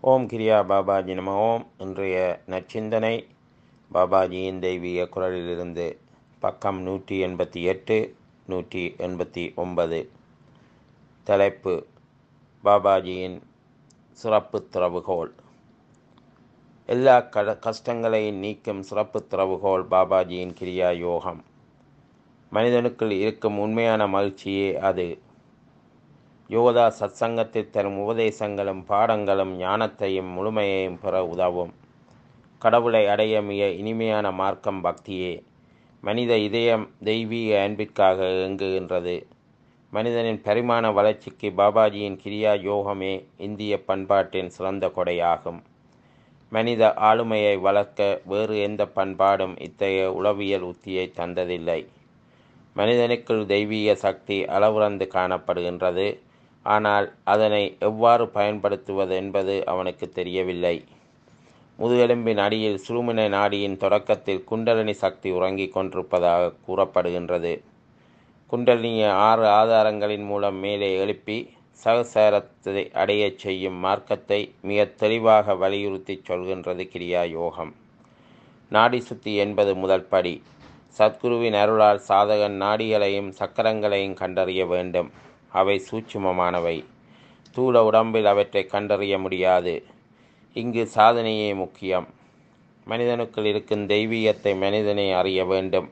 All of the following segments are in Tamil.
ஓம் கிரியா பாபாஜி நம ஓம் இன்றைய நற்சிந்தனை பாபாஜியின் தெய்வீக குரலிலிருந்து பக்கம் நூற்றி எண்பத்தி எட்டு நூற்றி எண்பத்தி ஒன்பது தலைப்பு பாபாஜியின் சிறப்பு திறவுகோல் எல்லா கட கஷ்டங்களையும் நீக்கும் சிறப்பு திறவுகோல் பாபாஜியின் கிரியா யோகம் மனிதனுக்குள் இருக்கும் உண்மையான மகிழ்ச்சியே அது யோகதா சத்சங்கத்தில் தரும் உபதேசங்களும் பாடங்களும் ஞானத்தையும் முழுமையையும் பெற உதவும் கடவுளை அடைய மிக இனிமையான மார்க்கம் பக்தியே மனித இதயம் தெய்வீக அன்பிற்காக இயங்குகின்றது மனிதனின் பரிமாண வளர்ச்சிக்கு பாபாஜியின் கிரியா யோகமே இந்திய பண்பாட்டின் சிறந்த கொடையாகும் மனித ஆளுமையை வளர்க்க வேறு எந்த பண்பாடும் இத்தகைய உளவியல் உத்தியை தந்ததில்லை மனிதனுக்குள் தெய்வீக சக்தி அளவுறந்து காணப்படுகின்றது ஆனால் அதனை எவ்வாறு பயன்படுத்துவது என்பது அவனுக்கு தெரியவில்லை முதுகெலும்பின் அடியில் சுருமின நாடியின் தொடக்கத்தில் குண்டலினி சக்தி உறங்கிக் கொண்டிருப்பதாக கூறப்படுகின்றது குண்டலினிய ஆறு ஆதாரங்களின் மூலம் மேலே எழுப்பி சகசாரத்தை அடையச் செய்யும் மார்க்கத்தை மிக தெளிவாக வலியுறுத்தி சொல்கின்றது கிரியா யோகம் நாடி சுத்தி என்பது முதல் படி சத்குருவின் அருளால் சாதகன் நாடிகளையும் சக்கரங்களையும் கண்டறிய வேண்டும் அவை சூட்சுமமானவை தூள உடம்பில் அவற்றை கண்டறிய முடியாது இங்கு சாதனையே முக்கியம் மனிதனுக்குள் இருக்கும் தெய்வீகத்தை மனிதனை அறிய வேண்டும்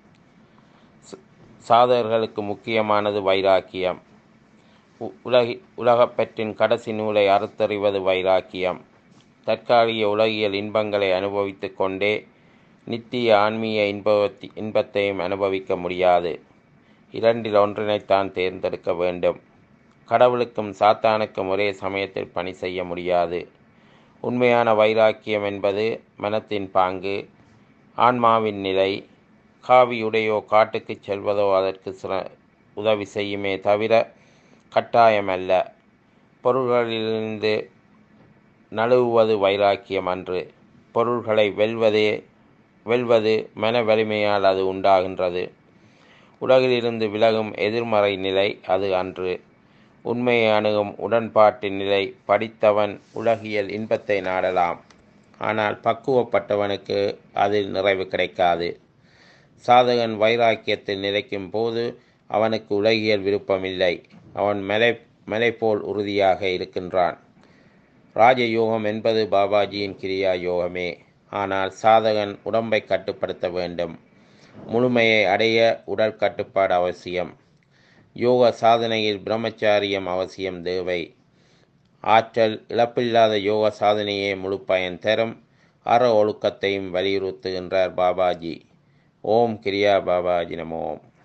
சாதகர்களுக்கு முக்கியமானது வைராக்கியம் உலகி உலகப்பற்றின் கடைசி நூலை அறுத்தறிவது வைராக்கியம் தற்காலிக உலகியல் இன்பங்களை அனுபவித்து கொண்டே நித்திய ஆன்மீக இன்பத்தி இன்பத்தையும் அனுபவிக்க முடியாது இரண்டில் ஒன்றினைத்தான் தேர்ந்தெடுக்க வேண்டும் கடவுளுக்கும் சாத்தானுக்கும் ஒரே சமயத்தில் பணி செய்ய முடியாது உண்மையான வைராக்கியம் என்பது மனத்தின் பாங்கு ஆன்மாவின் நிலை காவியுடையோ காட்டுக்கு செல்வதோ அதற்கு சிற உதவி செய்யுமே தவிர கட்டாயமல்ல பொருள்களிலிருந்து நழுவுவது வைராக்கியம் அன்று பொருள்களை வெல்வதே வெல்வது மன வலிமையால் அது உண்டாகின்றது உலகிலிருந்து விலகும் எதிர்மறை நிலை அது அன்று உண்மையை அணுகும் உடன்பாட்டின் நிலை படித்தவன் உலகியல் இன்பத்தை நாடலாம் ஆனால் பக்குவப்பட்டவனுக்கு அதில் நிறைவு கிடைக்காது சாதகன் வைராக்கியத்தில் நிலைக்கும் போது அவனுக்கு உலகியல் விருப்பமில்லை அவன் மலை மலை போல் உறுதியாக இருக்கின்றான் ராஜயோகம் என்பது பாபாஜியின் கிரியா யோகமே ஆனால் சாதகன் உடம்பை கட்டுப்படுத்த வேண்டும் முழுமையை அடைய உடல் கட்டுப்பாடு அவசியம் யோக சாதனையில் பிரம்மச்சாரியம் அவசியம் தேவை ஆற்றல் இழப்பில்லாத யோக சாதனையே முழு பயன் தரும் அற ஒழுக்கத்தையும் வலியுறுத்துகின்றார் பாபாஜி ஓம் கிரியா பாபாஜி நமோம்